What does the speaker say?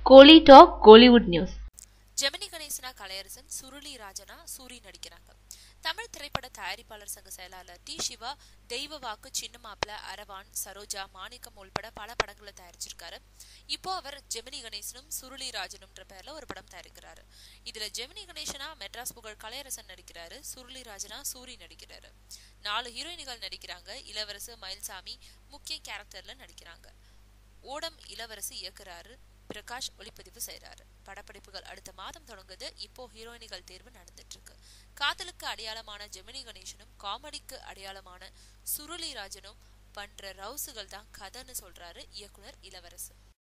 கோலி டாக் கோலிவுட் நியூஸ் ஜெமினி கணேசனா கலையரசன் சுருளி ராஜனா சூரி நடிக்கிறாங்க தமிழ் திரைப்பட தயாரிப்பாளர் சங்க செயலாளர் டி சிவா தெய்வ வாக்கு சின்ன மாப்பிள அரவான் சரோஜா மாணிக்கம் உள்பட பல படங்களை தயாரிச்சிருக்காரு இப்போ அவர் ஜெமினி கணேசனும் சுருளி ராஜனும்ன்ற பேர்ல ஒரு படம் தயாரிக்கிறாரு இதுல ஜெமினி கணேசனா மெட்ராஸ் புகழ் கலையரசன் நடிக்கிறாரு சுருளி ராஜனா சூரி நடிக்கிறாரு நாலு ஹீரோயின்கள் நடிக்கிறாங்க இளவரசு மயில்சாமி முக்கிய கேரக்டர்ல நடிக்கிறாங்க ஓடம் இளவரசி இயக்குறாரு பிரகாஷ் ஒளிப்பதிவு செய்றாரு படப்பிடிப்புகள் அடுத்த மாதம் தொடங்குது இப்போ ஹீரோயினிகள் தேர்வு நடந்துட்டு இருக்கு காதலுக்கு அடையாளமான ஜெமினி கணேசனும் காமெடிக்கு அடையாளமான சுருளி ராஜனும் பண்ற ரவுசுகள் தான் கதைன்னு சொல்றாரு இயக்குனர் இளவரசு